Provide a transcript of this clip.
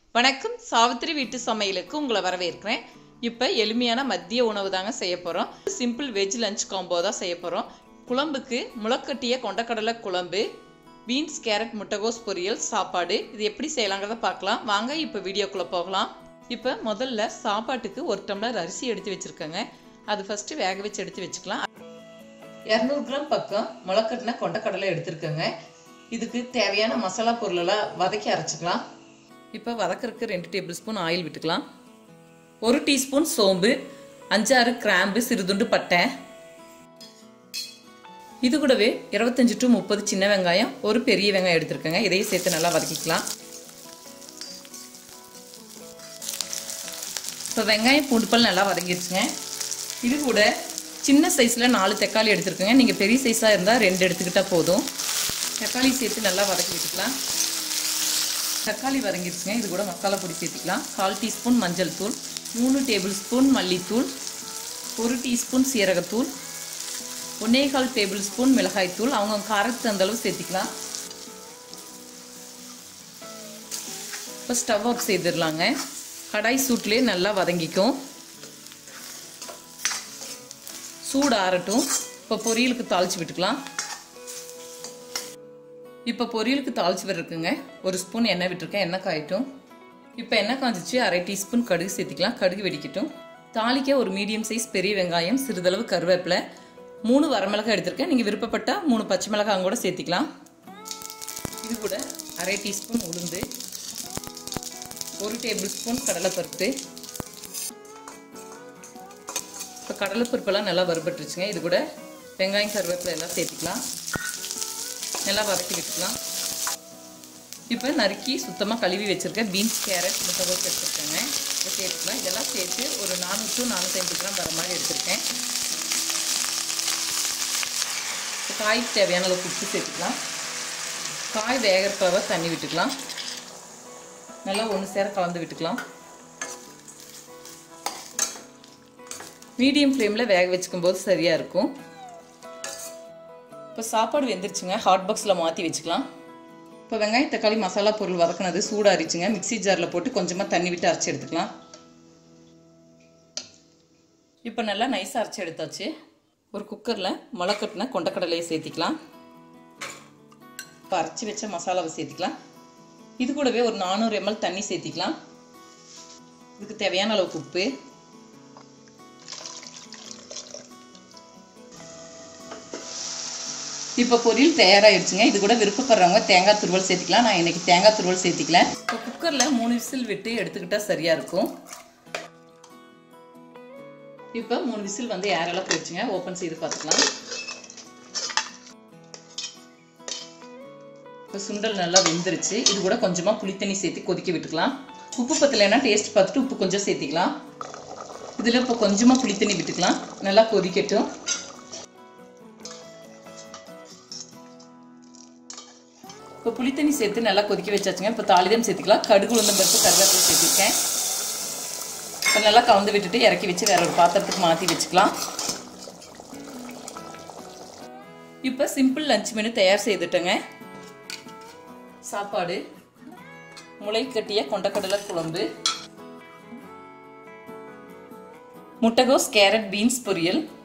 வணக்கம் சாவித்திரி வீட்டு சமையலுக்கு உங்களை வரவேற்கிறேன் இப்போ எளிமையான மதிய உணவு தாங்க செய்ய போகிறோம் சிம்பிள் வெஜ் லஞ்ச் காம்போ தான் செய்ய போகிறோம் குழம்புக்கு முளைக்கட்டிய கொண்டக்கடலை குழம்பு பீன்ஸ் கேரட் முட்டைகோஸ் பொரியல் சாப்பாடு இது எப்படி செய்யலாங்கிறத பார்க்கலாம் வாங்க இப்போ வீடியோக்குள்ளே போகலாம் இப்போ முதல்ல சாப்பாட்டுக்கு ஒரு டம்ளர் அரிசி எடுத்து வச்சுருக்கேங்க அது ஃபஸ்ட்டு வேக வச்சு எடுத்து வச்சுக்கலாம் இரநூறு கிராம் பக்கம் முளைக்கட்டின கொண்டக்கடலை எடுத்துருக்கேங்க இதுக்கு தேவையான மசாலா பொருளெல்லாம் வதக்கி அரைச்சிக்கலாம் இப்போ வதக்கறதுக்கு ரெண்டு டேபிள் ஸ்பூன் ஆயில் விட்டுக்கலாம் ஒரு டீஸ்பூன் சோம்பு அஞ்சாறு கிராம்பு சிறுதுண்டு பட்டை இது கூடவே இருபத்தஞ்சி டு முப்பது சின்ன வெங்காயம் ஒரு பெரிய வெங்காயம் எடுத்துருக்கேங்க இதையும் சேர்த்து நல்லா வதக்கிக்கலாம் இப்போ வெங்காயம் பூண்டுப்பல் நல்லா வதங்கிடுச்சுங்க இது கூட சின்ன சைஸில் நாலு தக்காளி எடுத்துருக்கேங்க நீங்கள் பெரிய சைஸாக இருந்தால் ரெண்டு எடுத்துக்கிட்டால் போதும் தக்காளி சேர்த்து நல்லா வதக்கி விட்டுக்கலாம் தக்காளி வதங்கிடுச்சுங்க இது கூட மசாலா பொடி சேர்த்துக்கலாம் கால் டீஸ்பூன் மஞ்சள் தூள் மூணு டேபிள் ஸ்பூன் மல்லித்தூள் ஒரு டீஸ்பூன் சீரகத்தூள் ஒன்னே கால் டேபிள் ஸ்பூன் மிளகாய்த்தூள் அவங்க காரத்துக்கு அந்த அளவு சேர்த்திக்கலாம் இப்போ ஸ்டவ் ஆஃப் செய்திடலாங்க கடாய் சூட்லேயே நல்லா வதங்கிக்கும் சூடு ஆறட்டும் இப்போ பொரியலுக்கு தாளித்து விட்டுக்கலாம் இப்போ பொரியலுக்கு தாளிச்சு விட்டுருக்குங்க ஒரு ஸ்பூன் எண்ணெய் விட்டுருக்கேன் எண்ணெய் காயட்டும் இப்போ எண்ணெய் காய்ச்சிச்சு அரை டீஸ்பூன் கடுகு சேர்த்திக்கலாம் கடுகு வெடிக்கட்டும் தாளிக்க ஒரு மீடியம் சைஸ் பெரிய வெங்காயம் சிறிதளவு கருவேப்பிலை மூணு வரமிளகாய் எடுத்திருக்கேன் நீங்கள் விருப்பப்பட்டால் மூணு பச்சை மிளகாய் கூட சேர்த்திக்கலாம் இது கூட அரை டீஸ்பூன் உளுந்து ஒரு டேபிள் ஸ்பூன் கடலைப்பருப்பு இப்போ கடலைப்பருப்பெல்லாம் நல்லா வறுபட்டுருச்சுங்க இது கூட வெங்காயம் கருவேப்பிலை எல்லாம் சேர்த்திக்கலாம் நல்லா வதக்கி விட்டுக்கலாம் இப்போ நறுக்கி சுத்தமாக கழுவி வச்சுருக்கேன் பீன்ஸ் கேரட் முட்டைகோஸ் எடுத்துருக்கேங்க இதை சேர்த்துக்கலாம் இதெல்லாம் சேர்த்து ஒரு நானூறு டு நானூற்றி கிராம் வர மாதிரி எடுத்திருக்கேன் இப்போ காய்க்கு தேவையான அளவுக்கு உப்பு சேர்த்துக்கலாம் காய் வேகிறப்ப தண்ணி விட்டுக்கலாம் நல்லா ஒன்று சேர கலந்து விட்டுக்கலாம் மீடியம் ஃப்ளேமில் வேக வச்சுக்கும் போது சரியாக இருக்கும் இப்போ சாப்பாடு வெந்துருச்சுங்க ஹாட் பாக்ஸில் மாற்றி வச்சுக்கலாம் இப்போ வெங்காயம் தக்காளி மசாலா பொருள் வதக்கினது சூடாரிச்சுங்க மிக்சி ஜாரில் போட்டு கொஞ்சமாக தண்ணி விட்டு அரைச்சி எடுத்துக்கலாம் இப்போ நல்லா நைஸாக அரைச்சி எடுத்தாச்சு ஒரு குக்கரில் முளைக்கட்டின கொண்டக்கடலையை சேர்த்திக்கலாம் இப்போ அரைச்சி வச்ச மசாலாவை சேர்த்திக்கலாம் இது கூடவே ஒரு நானூறு எம்எல் தண்ணி சேர்த்திக்கலாம் இதுக்கு தேவையான அளவுக்கு உப்பு இப்போ பொரியல் தயாராகிடுச்சுங்க இது கூட விருப்பப்படுறவங்க தேங்காய் துருவல் சேர்த்திக்கலாம் நான் இன்னைக்கு தேங்காய் துருவல் சேர்த்திக்கல இப்போ குக்கரில் மூணு விசில் விட்டு எடுத்துக்கிட்டால் சரியாக இருக்கும் இப்போ மூணு விசில் வந்து ஏரெல்லாம் போயிடுச்சுங்க ஓப்பன் செய்து பார்த்துக்கலாம் இப்போ சுண்டல் நல்லா வெந்துருச்சு இது கூட கொஞ்சமாக புளித்தண்ணி சேர்த்து கொதிக்க விட்டுக்கலாம் உப்பு பத்தலைன்னா டேஸ்ட் பார்த்துட்டு உப்பு கொஞ்சம் சேர்த்திக்கலாம் இதில் இப்போ கொஞ்சமாக புளித்தண்ணி விட்டுக்கலாம் நல்லா கொதிக்கட்டும் இப்போ புளித்தண்ணி சேர்த்து நல்லா கொதிக்க வச்சாச்சுங்க இப்போ தாளிதம் சேர்த்துக்கலாம் கடுகு உளுந்தம் பருப்பு கருவேப்பிலை சேர்த்துருக்கேன் இப்போ நல்லா கலந்து விட்டுட்டு இறக்கி வச்சு வேற ஒரு பாத்திரத்துக்கு மாற்றி வச்சுக்கலாம் இப்போ சிம்பிள் லஞ்ச் மெனு தயார் செய்துட்டேங்க சாப்பாடு முளை கட்டிய கொண்டக்கடலை குழம்பு முட்டைகோஸ் கேரட் பீன்ஸ் பொரியல்